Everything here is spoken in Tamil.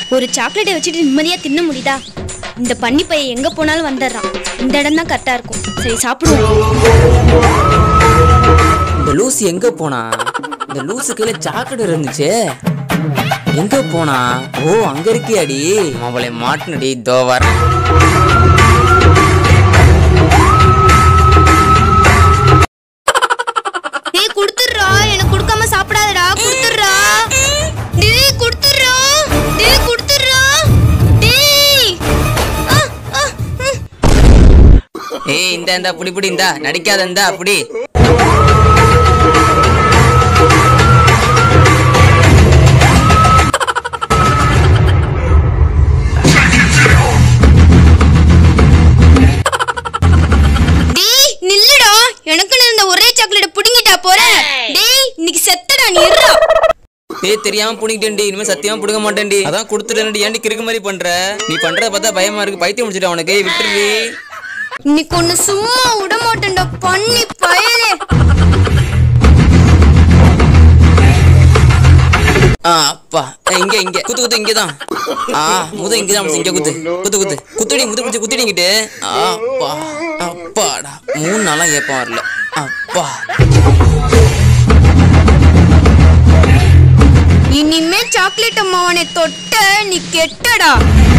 ஒரு சாக்லேட்டை வச்சுட்டு நிம்மதியா தின்ன முடியுதா இந்த பன்னி பையன் எங்க போனாலும் வந்துடுறான் இந்த இடம் தான் கரெக்டா இருக்கும் சரி சாப்பிடுவோம் இந்த லூசு எங்க போனா இந்த லூசு கையில சாக்கடை இருந்துச்சு எங்க போனா ஓ அங்க இருக்கியாடி அவளை மாட்டுனடி இதோ வரேன் டேய் குடுத்துடுறா எனக்கு கொடுக்காம சாப்பிடாதடா குடுத்துடுறா டேய் குடுத்துடுறா டேய் குடுத்துடுறா டேய் ஆ, ஆ, ம். ஏய் இந்த இந்த புடி புடி இந்தா நடிக்காத இந்தா புடி டேய் நில்லுடா எனக்குன்னு இருந்த ஒரே சாக்லேட் புடுங்கிட்டா போற டேய் இன்னைக்கு செத்தடா நீ இருடா ஏய் தெரியாம புடிக்கிட்டேன்டி இனிமே சத்தியமா புடுங்க மாட்டேன்டி அதான் கொடுத்துட்டேன்டி ஏன்டி கிறுக்கு மாதிரி பண்ற நீ பண்றத பார்த்தா பயமா இருக்கு பைத்தியம் முடிச்சிட்டா உனக்கு ஏய், விட்டுருடி இன்னைக்கு ஒன்னு சும்மா விட மாட்டேன்டா பண்ணி பயலே ஆ அப்பா ஏய், இங்க இங்க குத்து குத்து இங்கதான் ஆ முத இங்கதான் முடிச்சு இங்க குத்து குத்து குத்து குத்துடி முது குத்து குத்துடிங்கிட்டு ஆ, அப்பா அப்பாடா மூணு நாளா ஏப்பம் வரல அப்பா இனிமே சாக்லேட் அம்மாவனை தொட்ட நீ கெட்டடா